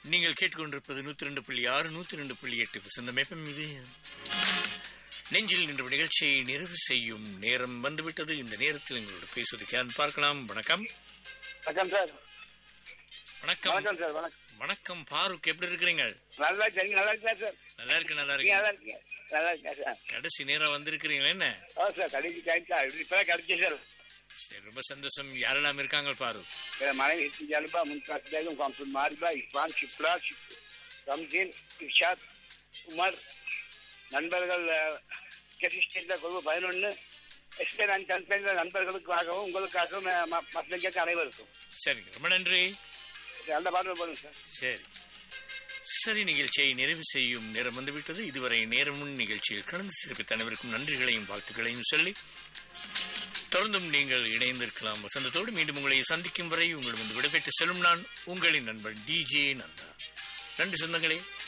நீங்கள் கேட்டுக்கொண்டிருப்பது நூத்தி ரெண்டு புள்ளி ஆறு நூத்தி ரெண்டு புள்ளி எட்டு வசந்த மேப்பம் இது நெஞ்சில் நின்ற நிகழ்ச்சியை நிறைவு செய்யும் நேரம் வந்துவிட்டது இந்த நேரத்தில் எங்களோட பேசுவதற்கு யார் பார்க்கலாம் வணக்கம் வணக்கம் சார் வணக்கம் வணக்கம் சார் வணக்கம் வணக்கம் பாருக் எப்படி இருக்கிறீங்க நல்லா சரி நல்லா இருக்கா சார் நல்லா இருக்கு நல்லா நீங்க இருக்கு நல்லா இருக்கீங்க நல்லா இருக்கா சார் கடைசி நேரம் வந்திருக்கிறீங்களா என்ன ஓ சார் கடைசி டைம் சார் இப்பதான் கிடைச்சி சார் சரி ரொம்ப சந்தோஷம் யாரெல்லாம் இருக்காங்க பாரு मेरा माने हिस्सी जालबा मुंताज बेगम कामपुर मारिबा इरफान शिप्रा ரம்ஜீன் இர்ஷாத் உமர் நண்பர்கள் கெசிஸ்டேட் குழு பதினொன்று எஸ்பேன் அண்ட் கம்பெனி நண்பர்களுக்காகவும் உங்களுக்காகவும் மக்களுக்கு அனைவருக்கும் சரிங்க ரொம்ப நன்றி நல்ல பாடல் போடுங்க சார் சரி சரி நிகழ்ச்சியை நிறைவு செய்யும் நேரம் வந்துவிட்டது இதுவரை நேரமுன் நிகழ்ச்சியில் கலந்து சிறப்பித்த அனைவருக்கும் நன்றிகளையும் வாழ்த்துக்களையும் சொல்லி தொடர்ந்தும் நீங்கள் இணைந்திருக்கலாம் வசந்தத்தோடு மீண்டும் உங்களை சந்திக்கும் வரை உங்களிடம் விடைபெற்று செல்லும் நான் உங்களின் நண்பன் டிஜே நந்தா நன்றி சொந்தங்களே